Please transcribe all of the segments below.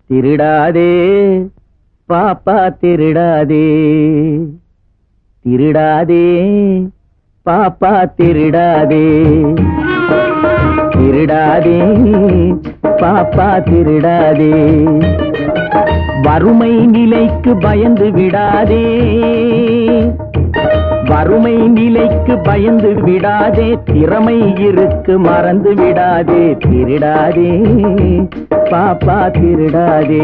திருடாதே பாப்பா திருடாதே திருடாதே பாப்பா திருடாதே திருடாதே பாப்பா திருடாதே வறுமை நிலைக்கு பயந்து விடாதே வறுமை நிலைக்கு பயந்து விடாதே திறமை இருக்கு மறந்து விடாதே திருடாதே பாப்பா திருடாதே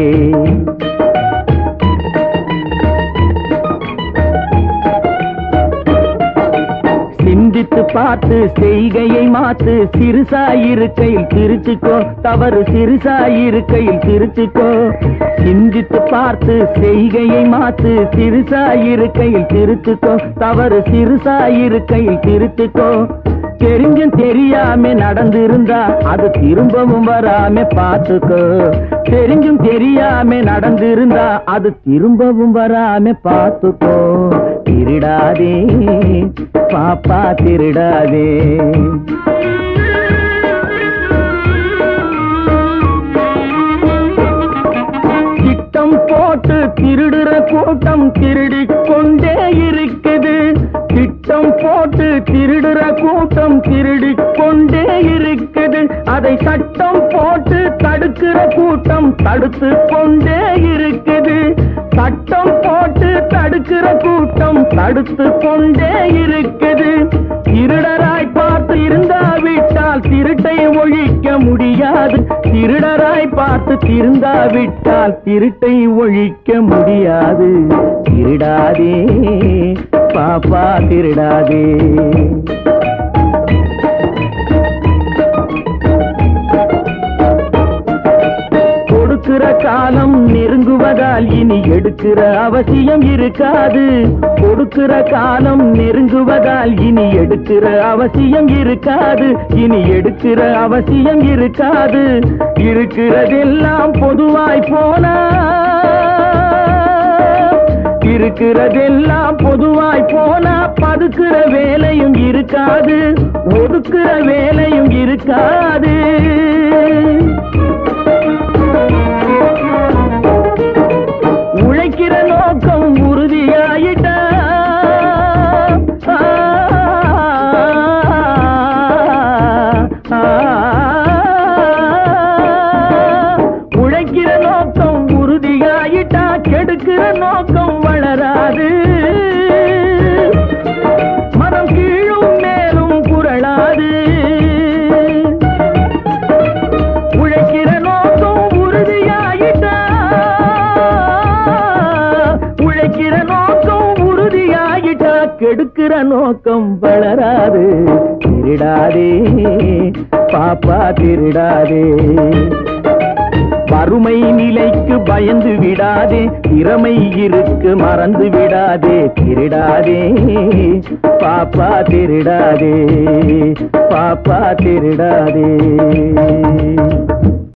சிந்தித்து பார்த்து செய்கையை மாத்து சிறுசாயிருக்கையில் திருத்துக்கோ தவறு சிறுசாயிருக்கையில் திருத்துக்கோ சிந்தித்து பார்த்து செய்கையை மாத்து சிறுசாயிருக்கையில் திருத்துக்கோ தவறு சிறுசாயிருக்கையில் திருத்துக்கோ தெரிஞ்சும் தெரியாம நடந்திருந்தா அது திரும்பவும் வராம பார்த்துக்கோ தெரிஞ்சும் தெரியாம நடந்திருந்தா அது திரும்பவும் வராம பார்த்துக்கோ திருடாதே பாப்பா திருடாதே திட்டம் போட்டு திருடுற கூட்டம் திருடிக் கொண்டே இருக்குது திட்டம் போட்டு திருடுற கூட்டம் திருடிக் கொண்டே இருக்குது அதை சட்டம் போட்டு தடுக்கிற கூட்டம் தடுத்து கொண்டே இருக்குது சட்டம் போட்டு தடுக்கிற கூட்டம் தடுத்து கொண்டே இருக்குது திருடராய் பார்த்து இருந்தாவிட்டால் திருட்டை ஒழிக்க முடியாது திருடராய் பார்த்து திருந்தாவிட்டால் திருட்டை ஒழிக்க முடியாது திருடாதே பாப்பா திருடாதே கொடுக்கிற காலம் நெருங்குவதால் இனி எடுக்கிற அவசியம் இருக்காது கொடுக்கிற காலம் நெருங்குவதால் இனி எடுக்கிற அவசியம் இருக்காது இனி எடுக்கிற அவசியம் இருக்காது இருக்கிறதெல்லாம் பொதுவாய் போனா இருக்கிறதெல்லாம் பொதுவாய் போனா பதுக்குற வேலையும் இருக்காது ஒதுக்குற வேலையும் இருக்காது உழைக்கிற நோக்கம் உறுதியாயிட்டா ஆ, ஆ, உழைக்கிற நோக்கம் உறுதியாயிட்டா கெடுக்கிற நோக்கம் வளராது மரம் கீழும் மேலும் புரளாது உழைக்கிற நோக்கம் உறுதியாயிட்டா உழைக்கிற நோக்கம் உறுதியாயிட்டா கெடுக்கிற நோக்கம் வளராது திருடாதே பாப்பா திருடாதே வறுமை நிலைக்கு பயந்து விடாதே திறமை இருக்கு மறந்து விடாதே திருடாதே பாப்பா திருடாதே பாப்பா திருடாதே